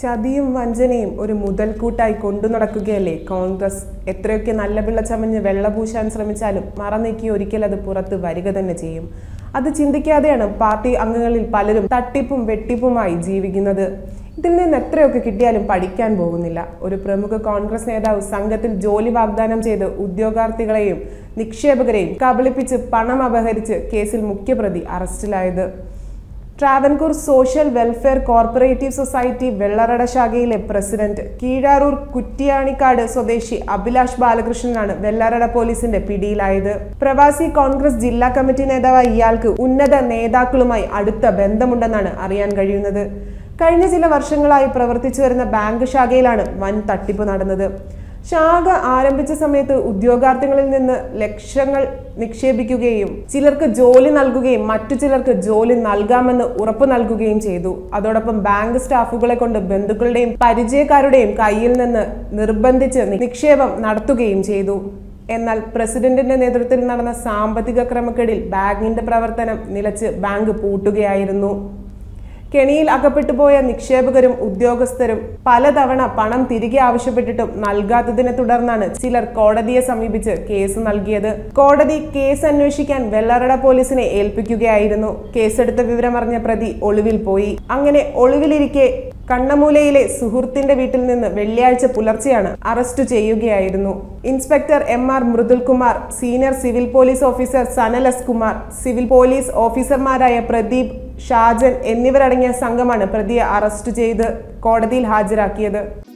ചതിയും വഞ്ചനയും ഒരു മുതൽക്കൂട്ടായി കൊണ്ടു നടക്കുകയല്ലേ കോൺഗ്രസ് എത്രയൊക്കെ നല്ല പിള്ള ചമഞ്ഞ് വെള്ളപൂശാൻ ശ്രമിച്ചാലും മറന്നേക്കി ഒരിക്കൽ അത് പുറത്ത് വരിക തന്നെ ചെയ്യും അത് ചിന്തിക്കാതെയാണ് പാർട്ടി അംഗങ്ങളിൽ പലരും തട്ടിപ്പും വെട്ടിപ്പുമായി ജീവിക്കുന്നത് ഇതിൽ നിന്ന് എത്രയൊക്കെ കിട്ടിയാലും പഠിക്കാൻ പോകുന്നില്ല ഒരു പ്രമുഖ കോൺഗ്രസ് നേതാവ് സംഘത്തിൽ ജോലി വാഗ്ദാനം ചെയ്ത് ഉദ്യോഗാർത്ഥികളെയും നിക്ഷേപകരെയും കബളിപ്പിച്ച് പണം അപഹരിച്ച് കേസിൽ മുഖ്യപ്രതി അറസ്റ്റിലായത് Travancore social welfare cooperative society Vellarada ശാഖയിലെ പ്രസിഡന്റ് കീഴാറൂർ കുറ്റിയാണിക്കാട് സ്വദേശി അഭിലാഷ് ബാലകൃഷ്ണനാണ് വെള്ളറട പോലീസിന്റെ പിടിയിലായത് പ്രവാസി കോൺഗ്രസ് ജില്ലാ കമ്മിറ്റി നേതാവായ ഇയാൾക്ക് ഉന്നത നേതാക്കളുമായി അടുത്ത ബന്ധമുണ്ടെന്നാണ് അറിയാൻ കഴിയുന്നത് കഴിഞ്ഞ ചില വർഷങ്ങളായി പ്രവർത്തിച്ചു വരുന്ന ബാങ്ക് ശാഖയിലാണ് വൻ തട്ടിപ്പ് നടന്നത് ശാഖ ആരംഭിച്ച സമയത്ത് ഉദ്യോഗാർത്ഥികളിൽ നിന്ന് ലക്ഷങ്ങൾ നിക്ഷേപിക്കുകയും ചിലർക്ക് ജോലി നൽകുകയും മറ്റു ചിലർക്ക് ജോലി നൽകാമെന്ന് ഉറപ്പു നൽകുകയും ചെയ്തു അതോടൊപ്പം ബാങ്ക് സ്റ്റാഫുകളെ കൊണ്ട് ബന്ധുക്കളുടെയും പരിചയക്കാരുടെയും കയ്യിൽ നിന്ന് നിർബന്ധിച്ച് നിക്ഷേപം നടത്തുകയും ചെയ്തു എന്നാൽ പ്രസിഡന്റിന്റെ നേതൃത്വത്തിൽ നടന്ന സാമ്പത്തിക ക്രമക്കേടിൽ ബാങ്കിന്റെ പ്രവർത്തനം നിലച്ച് ബാങ്ക് പൂട്ടുകയായിരുന്നു കെണിയിൽ അകപ്പെട്ടു പോയ നിക്ഷേപകരും ഉദ്യോഗസ്ഥരും പലതവണ പണം തിരികെ ആവശ്യപ്പെട്ടിട്ടും നൽകാത്തതിനെ തുടർന്നാണ് ചിലർ കോടതിയെ സമീപിച്ച് കേസ് നൽകിയത് കോടതി കേസ് അന്വേഷിക്കാൻ വെള്ളറട പോലീസിനെ ഏൽപ്പിക്കുകയായിരുന്നു കേസെടുത്ത വിവരമറിഞ്ഞ പ്രതി ഒളിവിൽ പോയി അങ്ങനെ ഒളിവിലിരിക്കെ കണ്ണമൂലയിലെ സുഹൃത്തിന്റെ വീട്ടിൽ നിന്ന് വെള്ളിയാഴ്ച പുലർച്ചെയാണ് അറസ്റ്റ് ചെയ്യുകയായിരുന്നു inspector M R Mridulkumar senior civil police officer Sanal S Kumar civil police ഓഫീസർമാരായ പ്രദീപ് ഷാജൻ എന്നിവരടങ്ങിയ സംഘമാണ് പ്രതിയെ അറസ്റ്റ് ചെയ്ത് കോടതിയിൽ ഹാജരാക്കിയത്